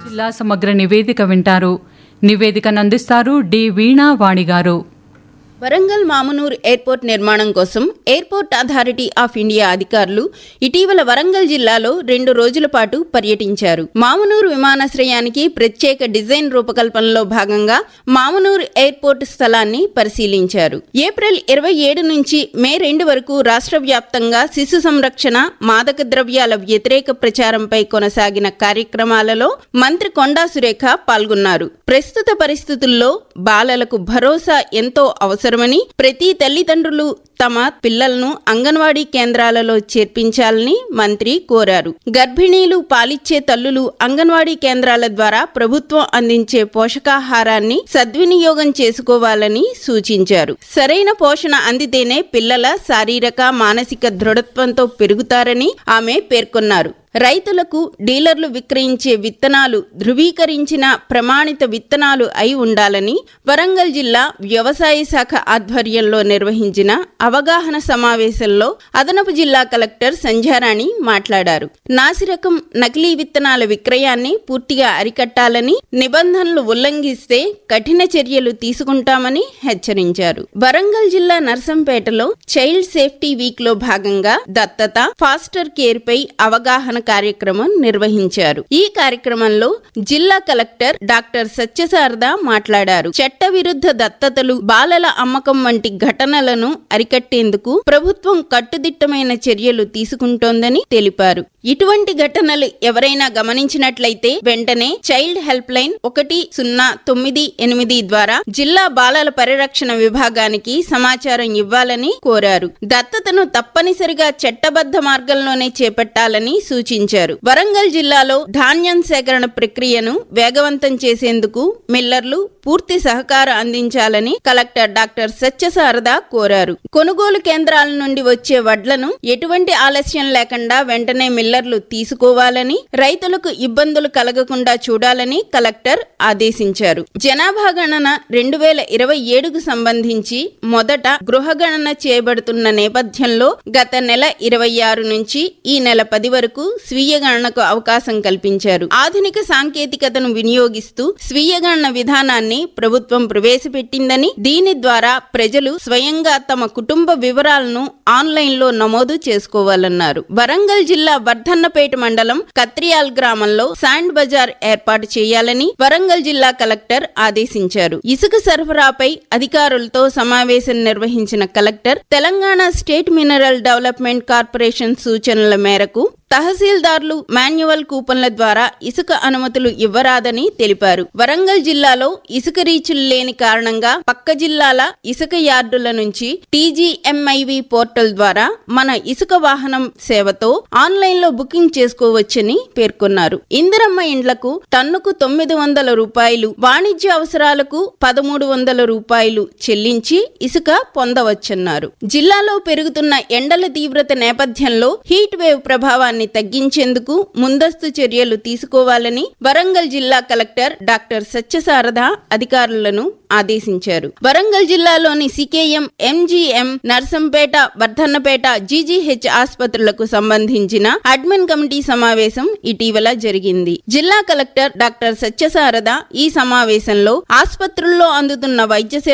జిల్లా సమగ్ర నివేదిక వింటారు నివేదికను అందిస్తారు డి వీణా వాణి గారు వరంగల్ మామునూర్ ఎయిర్పోర్ట్ నిర్మాణం కోసం ఎయిర్పోర్ట్ అథారిటీ ఆఫ్ ఇండియా అధికారులు ఇటీవల వరంగల్ జిల్లాలో రెండు రోజుల పాటు పర్యటించారు మామునూరు విమానాశ్రయానికి ప్రత్యేక డిజైన్ రూపకల్పనలో భాగంగా మామునూరు ఎయిర్పోర్ట్ స్థలాన్ని పరిశీలించారు ఏప్రిల్ ఇరవై ఏడు నుంచి మే రెండు వరకు రాష్ట్ర వ్యాప్తంగా శిశు సంరక్షణ మాదక ద్రవ్యాల వ్యతిరేక ప్రచారంపై కొనసాగిన కార్యక్రమాలలో మంత్రి కొండా సురేఖ పాల్గొన్నారు ప్రస్తుత పరిస్థితుల్లో బాలలకు భరోసా ఎంతో అవసరమని ప్రతి తల్లిదండ్రులు తమ పిల్లలను అంగన్వాడీ కేంద్రాలలో చేర్పించాలని మంత్రి కోరారు గర్భిణీలు పాలిచ్చే తల్లులు అంగన్వాడీ కేంద్రాల ద్వారా ప్రభుత్వం అందించే పోషకాహారాన్ని సద్వినియోగం చేసుకోవాలని సూచించారు సరైన పోషణ అందితేనే పిల్లల శారీరక మానసిక దృఢత్వంతో పెరుగుతారని ఆమె పేర్కొన్నారు రైతులకు డీలర్లు విక్రయించే విత్తనాలు ధృవీకరించిన ప్రమాణిత విత్తనాలు అయి ఉండాలని వరంగల్ జిల్లా వ్యవసాయ శాఖ ఆధ్వర్యంలో నిర్వహించిన అవగాహన సమావేశంలో అదనపు జిల్లా కలెక్టర్ సంధ్యారాణి మాట్లాడారు నాసిరకం నకిలీ విత్తనాల విక్రయాన్ని పూర్తిగా అరికట్టాలని నిబంధనలు ఉల్లంఘిస్తే కఠిన చర్యలు తీసుకుంటామని హెచ్చరించారు వరంగల్ జిల్లా నర్సంపేటలో చైల్డ్ సేఫ్టీ వీక్ లో భాగంగా దత్తత ఫాస్టర్ కేర్ పై అవగాహన కార్యక్రమం నిర్వహించారు ఈ కార్యక్రమంలో జిల్లా కలెక్టర్ డాక్టర్ సత్యశారద మాట్లాడారు చట్ట విరుద్ధ దత్తతలు బాలల అమ్మకం వంటి ఘటనలను అరికట్టేందుకు ప్రభుత్వం కట్టుదిట్టమైన చర్యలు తీసుకుంటోందని తెలిపారు ఇటువంటి ఘటనలు ఎవరైనా గమనించినట్లయితే వెంటనే చైల్డ్ హెల్ప్ లైన్ ఒకటి సున్నా తొమ్మిది ఎనిమిది ద్వారా జిల్లా బాలల పరిరక్షణ విభాగానికి సమాచారం ఇవ్వాలని కోరారు దత్తతను తప్పనిసరిగా చట్టబద్ధ మార్గంలోనే చేపట్టాలని సూచించారు వరంగల్ జిల్లాలో ధాన్యం సేకరణ ప్రక్రియను వేగవంతం చేసేందుకు మిల్లర్లు పూర్తి సహకారం అందించాలని కలెక్టర్ డాక్టర్ సత్యశారద కోరారు కొనుగోలు కేంద్రాల నుండి వచ్చే వడ్లను ఎటువంటి ఆలస్యం లేకుండా వెంటనే మిల్లర్లు తీసుకోవాలని రైతులకు ఇబ్బందులు కలగకుండా చూడాలని కలెక్టర్ ఆదేశించారు జనాభా గణన రెండు వేల ఇరవై ఏడుకు సంబంధించి మొదట గృహ గణన చేయబడుతున్న నేపథ్యంలో గత నెల ఇరవై ఆరు నుంచి ఈ నెల పది వరకు స్వీయ గణనకు అవకాశం కల్పించారు ఆధునిక సాంకేతికతను వినియోగిస్తూ స్వీయ గణన విధానాన్ని ప్రభుత్వం ప్రవేశపెట్టిందని దీని ద్వారా ప్రజలు స్వయంగా తమ కుటుంబ వివరాలను ఆన్లైన్ లో నమోదు చేసుకోవాలన్నారు వరంగల్ జిల్లా వర్ధన్నపేట మండలం కత్రియాల్ గ్రామంలో శాండ్ బజార్ ఏర్పాటు చేయాలని వరంగల్ జిల్లా కలెక్టర్ ఆదేశించారు ఇసుక సరఫరాపై అధికారులతో సమావేశం నిర్వహించిన collector Telangana state mineral development corporation సూచనల మేరకు తహసీల్దార్లు మాన్యువల్ కూపన్ల ద్వారా ఇసుక అనుమతులు ఇవ్వరాదని తెలిపారు వరంగల్ జిల్లాలో ఇసుక రీచులు లేని కారణంగా పక్క జిల్లాల ఇసుక యార్డుల నుంచి టీజీఎంఐవి పోర్టల్ ద్వారా మన ఇసుక వాహనం సేవతో ఆన్లైన్ లో బుకింగ్ చేసుకోవచ్చని పేర్కొన్నారు ఇందిరమ్మ ఇండ్లకు టన్నుకు తొమ్మిది వందల రూపాయలు వాణిజ్య అవసరాలకు పదమూడు వందల రూపాయలు చెల్లించి ఇసుక పొందవచ్చన్నారు జిల్లాలో పెరుగుతున్న ఎండల తీవ్రత నేపథ్యంలో హీట్ వేవ్ ప్రభావాన్ని ప్రభావాన్ని తగ్గించేందుకు ముందస్తు చర్యలు తీసుకోవాలని వరంగల్ జిల్లా కలెక్టర్ డాక్టర్ సత్యశారద అధికారులను ఆదేశించారు వరంగల్ జిల్లాలోని CKM MGM Narsampet Wardhannapet GGH ఆసుపత్రులకు సంబంధించిన అడ్మిన్ కమిటీ సమావేశం ఇటీవల జరిగింది జిల్లా కలెక్టర్ డాక్టర్ సత్యశారద ఈ సమావేశంలో ఆసుపత్రుల్లో అందుతున్న వైద్య